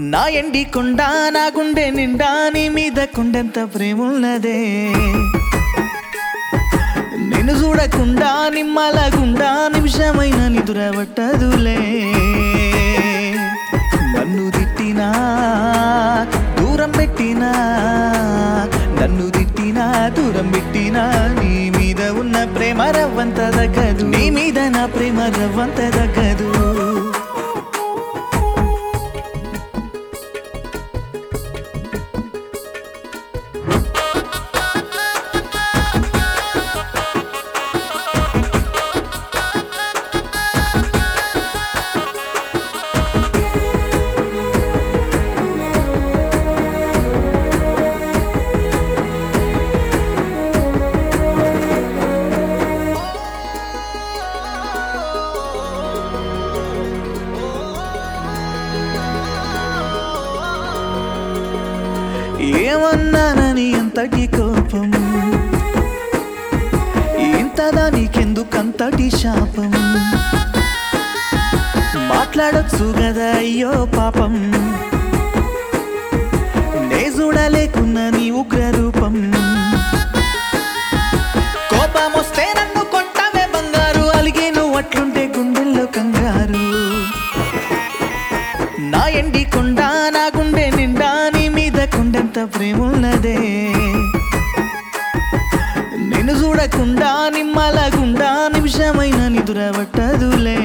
నా ఎండి కొండ నా గుండె నిండా నీ మీద కొండెంత ప్రేమ ఉన్నదే నేను చూడకుండా నిమ్మలగుండా నిమిషమైన నిదురబట్టదులే నన్ను తిట్టినా దూరం పెట్టినా నన్ను తిట్టినా దూరం పెట్టినా నీ మీద ఉన్న ప్రేమ రవ్వంత దగ్గదు నీ మీద నా ప్రేమ రవ్వంత దగ్గదు ఏమన్నానని అంతటి కోపం ఇంతదా నీకెందుకంతటి శాపం మాట్లాడొచ్చు కదా అయ్యో పాపం నే చూడలేకున్న నీ ఉగ్ర రూపం కోపం వస్తే నన్ను కొట్టవే బంగారు అలిగే నువ్వు అట్లుంటే గుండెల్లో కంగారు నా ఎండి కొండ నా గుండె నిండా నీ మీద కొండంత ప్రేమ ఉన్నదే నేను చూడకుండా నిమ్మలగుండా నిమిషమైన నిదురబట్టదులే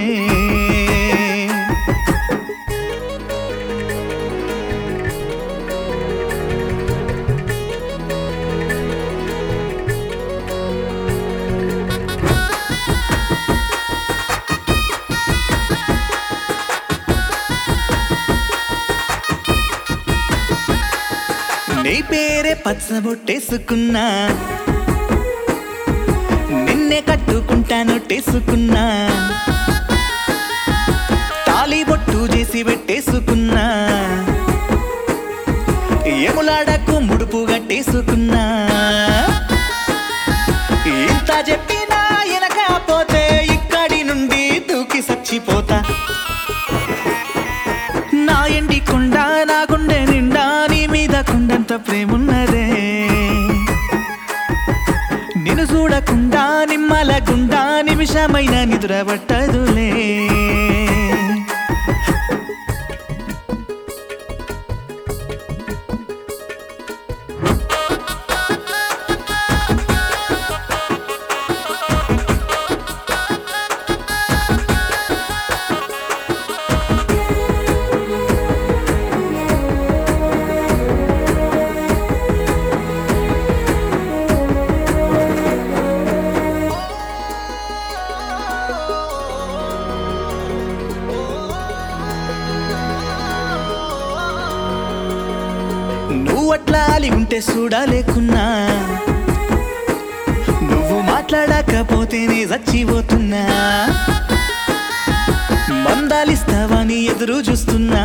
నీ పేరే పచ్చబొట్టేసుకున్నా నిన్నే కట్టుకుంటాను టేసుకున్నా తాళి బొట్టు చేసి పెట్టేసుకున్నా ఎములాడకు ముడుపు గట్టేసుకున్నా ఇంత చెప్పినా ఎనకపోతే ఇక్కడి నుండి దూకి సచ్చిపోతా నా ఎండి కొండ నా గుండె నిండా నీ మీద కొండంత ప్రేమున్నదే నిన్ను చూడకుండా నిమ్మలగుండా నిమిషమైన నిద్రపట్టదులే నువ్వు అట్లా అలి ఉంటే చూడలేకున్నా నువ్వు మాట్లాడకపోతేనే చచ్చిపోతున్నా మందాలిస్తావని ఎదురు చూస్తున్నా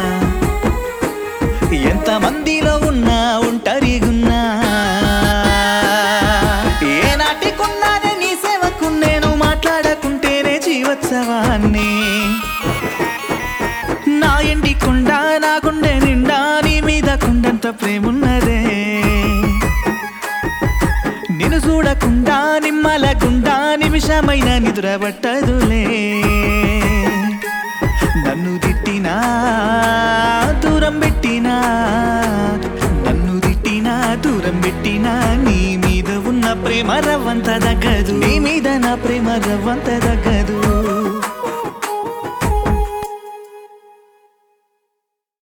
ఎంత మందిలో ఉన్నా ఒంటరిగున్నా ఏ నాటికున్నానే నీ సేవకు నేను మాట్లాడకుంటేనే జీవోత్సవాన్ని నా ఎండి కొండ నా గుండె నిండా నీ మీద కొండంత ప్రేమున్నదే నిన్ను చూడకుండా నిమ్మలగుండా నిమిషమైన నిద్రపట్టదులే నన్ను తిట్టినా దూరం పెట్టినా నన్ను తిట్టినా దూరం పెట్టినా నీ మీద ఉన్న ప్రేమ రవ్వంత దగ్గదు నీ మీద నా ప్రేమ రవ్వంత దగ్గదు